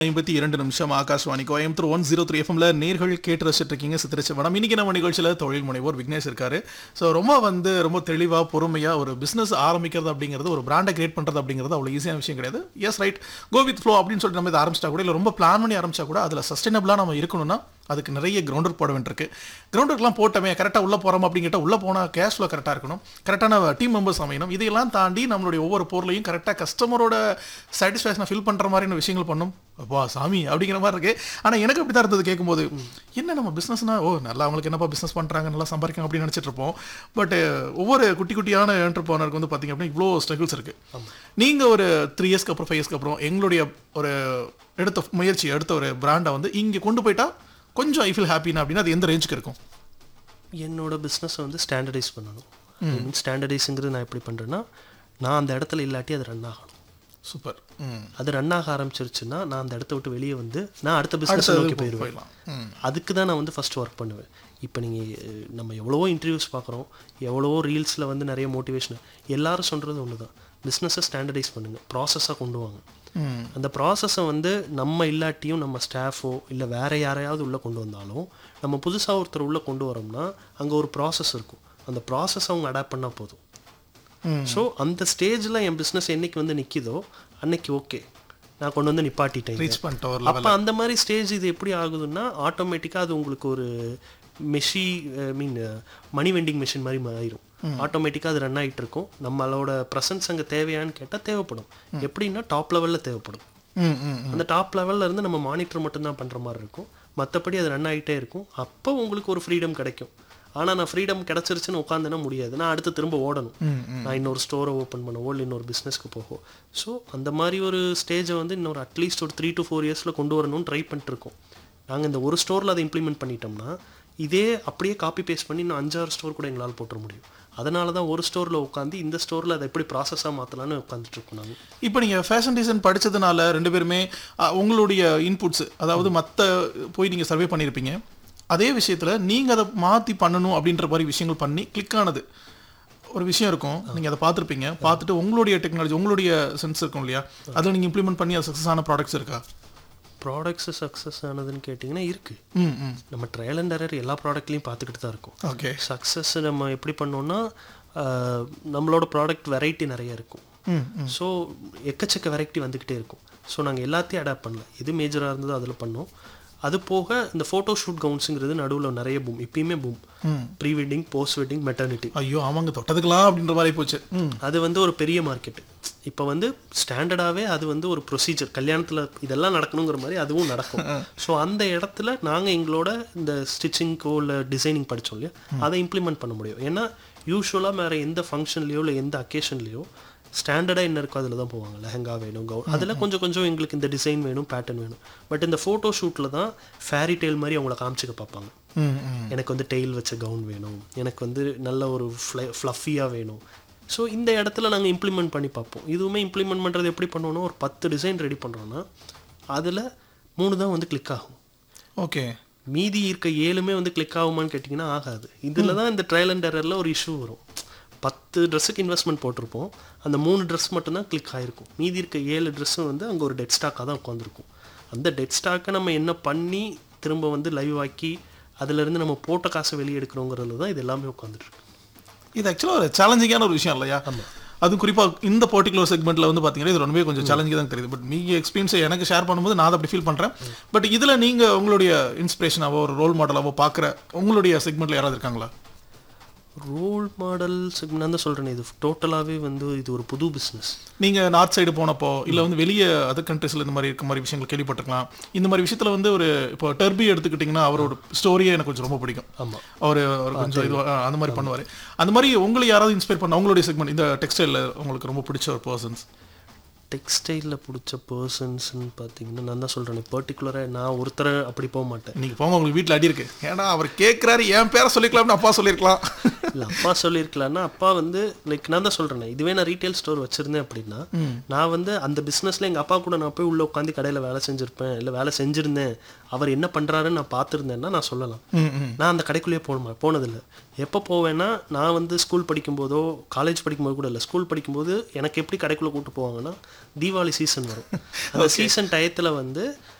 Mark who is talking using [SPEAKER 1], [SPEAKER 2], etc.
[SPEAKER 1] ஐம்பத்தி இரண்டு நிமிஷம் Akashvani Coimbatore one zero three எஃப்எம்ல நேர்கள் கேட்டு ரசிச்சிட்டு இருக்கீங்க சித்திரச்சு வனம் இன்னைக்கு நம்ம நிகழ்ச்சியில் தொழில் முனைவோர் விக்னேஷ் இருக்காரு ஸோ ரொம்ப வந்து ரொம்ப தெளிவாக பொறுமையாக ஒரு பிஸ்னஸ் ஆரம்பிக்கிறது அப்படிங்கிறது ஒரு பிராண்டை கிரியேட் பண்ணுறது அப்படிங்கிறது அவ்வளோ ஈஸியான விஷயம் கிடையாது yes right go with flow அப்படின்னு சொல்லிட்டு நம்ம இதை ஆரம்பிச்சிட்டா கூட இல்லை ரொம்ப பிளான் பண்ணி ஆரம்பிச்சா கூட அதில் சஸ்டைனபிளாக நம்ம இருக்கணும்னா அதுக்கு நிறைய கிரவுண்ட் ஒர்க் போட வேண்டியிருக்கு கிரவுண்ட் ஒர்க்லாம் போட்டமே கரெக்டாக உள்ளே போகிறோம் அப்படிங்கிட்ட உள்ளே போனால் கேஷ் ஃப்ளோ கரெக்டாக இருக்கணும் கரெக்டான டீம் மெம்பர்ஸ் அமையணும் இதையெல்லாம் தாண்டி நம்மளுடைய ஒவ்வொரு பொருளையும் கரெக்டாக கஸ்டமரோட சாட்டிஸ்ஃபேக்ஷனை ஃபில் பண்ணுற மாதிரியான விஷயங்கள் பண்ணும் அப்பா சாமி அப்படிங்கிற மாதிரி இருக்கு ஆனால் எனக்கு அப்படி தான் இருந்தது கேட்கும்போது என்ன நம்ம பிஸ்னஸ்னா ஓ நல்லா அவங்களுக்கு என்னப்பா பிஸ்னஸ் பண்ணுறாங்க நல்லா சம்பாதிக்காங்க அப்படின்னு நினச்சிட்டு இருப்போம் பட் ஒவ்வொரு குட்டி குட்டியான என்டர்பிரனருக்கு வந்து பார்த்தீங்க அப்படின்னா இவ்வளோ ஸ்ட்ரகிள்ஸ் இருக்கு நீங்கள் ஒரு த்ரீ இயர்ஸ்க்கு அப்புறம் ஃபைவ் இயர்ஸ்க்கு அப்புறம் எங்களுடைய ஒரு எடுத்த முயற்சி எடுத்த ஒரு பிராண்டை வந்து இங்கே கொண்டு போயிட்டா கொஞ்சம் ஐ ஃபீல் ஹாப்பினா அப்படின்னா அது எந்த ரேஞ்சுக்கு இருக்கும்
[SPEAKER 2] என்னோட பிஸ்னஸை வந்து ஸ்டாண்டர்டைஸ் பண்ணணும் மீன் ஸ்டாண்டர்டைஸுங்கிறது நான் எப்படி பண்ணுறேன்னா நான் அந்த இடத்துல இல்லாட்டி அது ரன் ஆகணும்
[SPEAKER 1] சூப்பர் ம்
[SPEAKER 2] அது ரன் ஆக ஆரம்பிச்சிருச்சுன்னா நான் அந்த இடத்த விட்டு வெளியே வந்து நான் அடுத்த பிஸ்னஸ்
[SPEAKER 1] அடுத்தது
[SPEAKER 2] நோக்கி
[SPEAKER 1] போ-
[SPEAKER 2] போயிடுவேன்
[SPEAKER 1] போயிடலாம் ம்
[SPEAKER 2] அதுக்கு தான் நான் வந்து ஃபஸ்ட் ஒர்க் பண்ணுவேன் இப்போ நீங்கள் நம்ம எவ்வளவோ இன்டர்வியூஸ் பார்க்குறோம் எவ்வளவோ ரீல்ஸில் வந்து நிறைய மோட்டிவேஷன் எல்லாரும் சொல்கிறது ஒன்று தான் பிஸ்னஸை ஸ்டாண்டர்டைஸ் பண்ணுங்கள் ப்ராசஸாக கொண்டு வாங்க
[SPEAKER 1] ம்
[SPEAKER 2] அந்த ப்ராசஸை வந்து நம்ம இல்லாட்டியும் நம்ம ஸ்டாஃபோ இல்லை வேற யாரையாவது உள்ளே கொண்டு வந்தாலும் நம்ம புதுசாக ஒருத்தர் உள்ளே கொண்டு வரோம்னா அங்கே ஒரு ப்ராசஸ் இருக்கும் அந்த ப்ராசஸ் அவங்க அடாப்ட் பண்ணால் போதும்
[SPEAKER 1] ம்.
[SPEAKER 2] ஸோ அந்த ஸ்டேஜில் என் பிஸ்னஸ் என்னைக்கு வந்து நிற்கிதோ அன்னைக்கு ஓகே நான் கொண்டு வந்து நிப்பாட்டிட்டேன்
[SPEAKER 1] ரீச் பண்ணிட்ட ஒரு
[SPEAKER 2] அப்போ அந்த மாதிரி ஸ்டேஜ் இது எப்படி ஆகுதுன்னா ஆட்டோமேட்டிக்காக அது உங்களுக்கு ஒரு மெஷி மீன் மணி வெண்டிங் மிஷின் மாதிரி ஆயிரும் ஆட்டோமேட்டிக்காக அது ரன் ஆகிட்டு இருக்கும் நம்மளோட ப்ரெசன்ஸ் அங்கே தேவையான்னு கேட்டால் தேவைப்படும் எப்படின்னா டாப் லெவலில் தேவைப்படும்
[SPEAKER 1] ம் ம்
[SPEAKER 2] அந்த டாப் லெவல்ல இருந்து நம்ம மானிட்டர் மட்டும்தான் பண்ணுற மாதிரி இருக்கும் மற்றபடி அது ரன் ஆகிட்டே இருக்கும் அப்போ உங்களுக்கு ஒரு ஃப்ரீடம் கிடைக்கும் ஆனால் நான் ஃப்ரீடம் கிடச்சிருச்சுன்னு உட்காந்துனா முடியாது நான் அடுத்து திரும்ப ஓடணும்
[SPEAKER 1] ம் ம்
[SPEAKER 2] நான் இன்னொரு ஸ்டோரை ஓப்பன் பண்ணவோ இல்லை இன்னொரு பிஸ்னஸ்க்கு போகோ ஸோ அந்த மாதிரி ஒரு ஸ்டேஜை வந்து இன்னொரு அட்லீஸ்ட் ஒரு த்ரீ டு ஃபோர் இயர்ஸில் கொண்டு வரணும்னு ட்ரை பண்ணிட்டு இருக்கோம் நாங்கள் இந்த ஒரு ஸ்டோரில் அதை இம்ப்ளிமெண்ட் பண்ணிட்டோம்னா இதே அப்படியே காப்பி பேஸ்ட் பண்ணி இன்னும் அஞ்சாறு ஸ்டோர் கூட எங்களால் போட்டுற முடியும் அதனால தான் ஒரு ஸ்டோரில் உட்காந்து இந்த ஸ்டோரில் அதை எப்படி ப்ராசஸாக மாற்றலான்னு உட்காந்துட்டு இருக்கோம் நாங்கள்
[SPEAKER 1] இப்போ நீங்கள் ஃபேஷன் டிசைன் படிச்சதுனால ரெண்டு பேருமே அ, உங்களுடைய இன்புட்ஸ் அதாவது மற்ற போய் நீங்கள் சர்வே பண்ணியிருப்பீங்க அதே விஷயத்தில் நீங்கள் அதை மாற்றி பண்ணணும் அப்படின்ற மாதிரி விஷயங்கள் பண்ணி கிளிக் ஆனது ஒரு விஷயம் இருக்கும் நீங்கள் அதை பார்த்துருப்பீங்க பார்த்துட்டு உங்களுடைய டெக்னாலஜி உங்களுடைய சென்ஸ் இருக்கும் இல்லையா அதில் நீங்கள் இம்ப்ளிமெண்ட் பண்ணி அது சக்ஸஸ் ஆன ப்ராடக்ட்ஸ் இருக்கா
[SPEAKER 2] ப்ராடக்ட்ஸ் சக்ஸஸ் ஆனதுன்னு கேட்டிங்கன்னா இருக்குது
[SPEAKER 1] ம் ம்
[SPEAKER 2] நம்ம ட்ரையல் அண்ட் எரர் எல்லா ப்ராடக்ட்லையும் பார்த்துக்கிட்டு தான் இருக்கோம்
[SPEAKER 1] ஓகே
[SPEAKER 2] சக்ஸஸ் நம்ம எப்படி பண்ணோம்னா ஆஹ், நம்மளோட ப்ராடக்ட் வெரைட்டி நிறைய இருக்கும்
[SPEAKER 1] ம் ம்
[SPEAKER 2] ஸோ எக்கச்சக்க வெரைட்டி வந்துக்கிட்டே இருக்கும் ஸோ நாங்கள் எல்லாத்தையும் அடாப்ட் பண்ணல எது மேஜராக இருந்ததோ அதில் பண்ணோம் அது போக இந்த ஃபோட்டோ ஷூட் கவுன்ஸுங்கிறது நடுவில் நிறைய பூம் இப்பயுமே பூம்
[SPEAKER 1] ம்
[SPEAKER 2] pre wedding post wedding maternity
[SPEAKER 1] ஐயோ ஆமாங்க தொட்டதுக்கலாம் அப்படின்ற மாதிரி போச்சு ம்
[SPEAKER 2] அது வந்து ஒரு பெரிய மார்க்கெட்டு இப்போ வந்து ஸ்டாண்டர்டாகவே அது வந்து ஒரு ப்ரொசீஜர் கல்யாணத்தில் இதெல்லாம் நடக்கணுங்கிற மாதிரி அதுவும் நடக்கும் ஸோ அந்த இடத்துல நாங்கள் எங்களோட இந்த ஸ்டிச்சிங்க்கோ இல்லை டிசைனிங் படித்தோம் இல்லையா அதை இம்ப்ளிமெண்ட் பண்ண முடியும் ஏன்னா யூஸ்வலாக வேறு எந்த ஃபங்க்ஷன்லேயோ இல்லை எந்த அக்கேஷன்லேயோ ஸ்டாண்டர்டாக என்ன இருக்கோ அதில் தான் போவாங்க லெஹங்கா வேணும் கவுன் அதில் கொஞ்சம் கொஞ்சம் எங்களுக்கு இந்த டிசைன் வேணும் பேட்டர்ன் வேணும் பட் இந்த ஃபோட்டோ ஷூட்டில் தான் ஃபேரி டெய்ல் மாதிரி அவங்கள காமிச்சிக்க பார்ப்பாங்க
[SPEAKER 1] ம் ம்
[SPEAKER 2] எனக்கு வந்து டெய்ல் வச்ச கவுன் வேணும் எனக்கு வந்து நல்ல ஒரு ஃப்ளை ஃப்ளஃபியாக வேணும் ஸோ இந்த இடத்துல நாங்கள் இம்ப்ளிமெண்ட் பண்ணி பார்ப்போம் இதுவுமே இம்ப்ளிமெண்ட் பண்ணுறது எப்படி பண்ணணும்னா ஒரு பத்து டிசைன் ரெடி பண்ணுறோன்னா அதில் மூணு தான் வந்து கிளிக் ஆகும்
[SPEAKER 1] ஓகே
[SPEAKER 2] மீதி இருக்க ஏழுமே வந்து கிளிக் ஆகுமான்னு கேட்டிங்கன்னா ஆகாது இதில் தான் இந்த ட்ரையல் அண்ட் எரரில் ஒரு இஷ்யூ வரும் பத்து ட்ரெஸ்ஸுக்கு இன்வெஸ்ட்மெண்ட் போட்டிருப்போம் அந்த மூணு ட்ரெஸ் மட்டும்தான் கிளிக் ஆகிருக்கும் மீதி இருக்க ஏழு ட்ரெஸ்ஸும் வந்து அங்கே ஒரு டெட் ஸ்டாக்காக தான் உட்காந்துருக்கும் அந்த டெட் ஸ்டாக்கை நம்ம என்ன பண்ணி திரும்ப வந்து லைவ் ஆக்கி அதுலேருந்து நம்ம போட்ட காசை வெளியே எடுக்கிறோங்கிறதுல தான் இது எல்லாமே உட்காந்துட்டு இருக்கு
[SPEAKER 1] இது ஆக்சுவலாக ஒரு சேலஞ்சிங்கான ஒரு விஷயம் இல்லையா அதுவும் குறிப்பாக இந்த பர்டிகுலர் செக்மெண்ட்ல வந்து பார்த்தீங்கன்னா இது ரொம்பவே கொஞ்சம் சேலஞ்சிங் தான் தெரியுது பட் நீங்க எக்ஸ்பீரியன்ஸை எனக்கு ஷேர் பண்ணும்போது நான் அதை அப்படி ஃபீல் பண்ணுறேன் பட் இதில் நீங்கள் உங்களுடைய இன்ஸ்பிரேஷனாவோ ஒரு ரோல் மாடலாவோ பார்க்குற உங்களுடைய செக்மெண்ட்ல யாராவது இருக்காங்களா
[SPEAKER 2] ரோல் மாடல் நான் தான் சொல்கிறேன் இது டோட்டலாகவே வந்து இது ஒரு புது பிஸ்னஸ்
[SPEAKER 1] நீங்கள் நார்த் சைடு போனப்போ இல்லை வந்து வெளியே அதர் கண்ட்ரீஸில் இந்த மாதிரி இருக்க மாதிரி விஷயங்கள் கேள்விப்பட்டிருக்கலாம் இந்த மாதிரி விஷயத்தில் வந்து ஒரு இப்போ டர்பி எடுத்துக்கிட்டிங்கன்னா அவரோட ஸ்டோரியே எனக்கு கொஞ்சம் ரொம்ப பிடிக்கும்
[SPEAKER 2] ஆமாம்
[SPEAKER 1] அவர் அவர் கொஞ்சம் இது அந்த மாதிரி பண்ணுவார் அந்த மாதிரி உங்களை யாராவது இன்ஸ்பயர் பண்ண உங்களுடைய செக்மெண்ட் இந்த டெக்ஸ்டைலில் உங்களுக்கு ரொம்ப பிடிச்ச ஒரு பர்சன்ஸ்
[SPEAKER 2] டெக்ஸ்டைலில் பிடிச்ச பர்சன்ஸ்னு பார்த்தீங்கன்னா நான் தான் சொல்கிறேன் பர்டிகுலராக நான் ஒருத்தரை அப்படி போக மாட்டேன்
[SPEAKER 1] இன்னைக்கு போங்க உங்களுக்கு வீட்டில் அடி இருக்கு ஏன்னா அவர் கேட்குறாரு என் பேரை சொல்லிக்கலாம்னு அப்பா சொல்லியிருக்கலாம்
[SPEAKER 2] இல்லை அப்பா சொல்லியிருக்கலான்னா அப்பா வந்து லைக் நான் தான் சொல்கிறேன் இதுவே நான் ரீட்டைல் ஸ்டோர் வச்சுருந்தேன் அப்படின்னா நான் வந்து அந்த பிஸ்னஸில் எங்கள் அப்பா கூட நான் போய் உள்ளே உட்காந்து கடையில் வேலை செஞ்சுருப்பேன் இல்லை வேலை செஞ்சுருந்தேன் அவர் என்ன பண்ணுறாருன்னு நான் பார்த்துருந்தேன்னா நான் சொல்லலாம்
[SPEAKER 1] ம் ம்
[SPEAKER 2] நான் அந்த கடைக்குள்ளேயே போன போனதில்லை எப்போ போவேன்னா நான் வந்து ஸ்கூல் படிக்கும்போதோ காலேஜ் படிக்கும்போது கூட இல்லை ஸ்கூல் படிக்கும்போது எனக்கு எப்படி கடைக்குள்ளே கூட்டு போவாங்கன்னா தீபாவளி சீசன் வரும் அந்த சீசன் டயத்தில் வந்து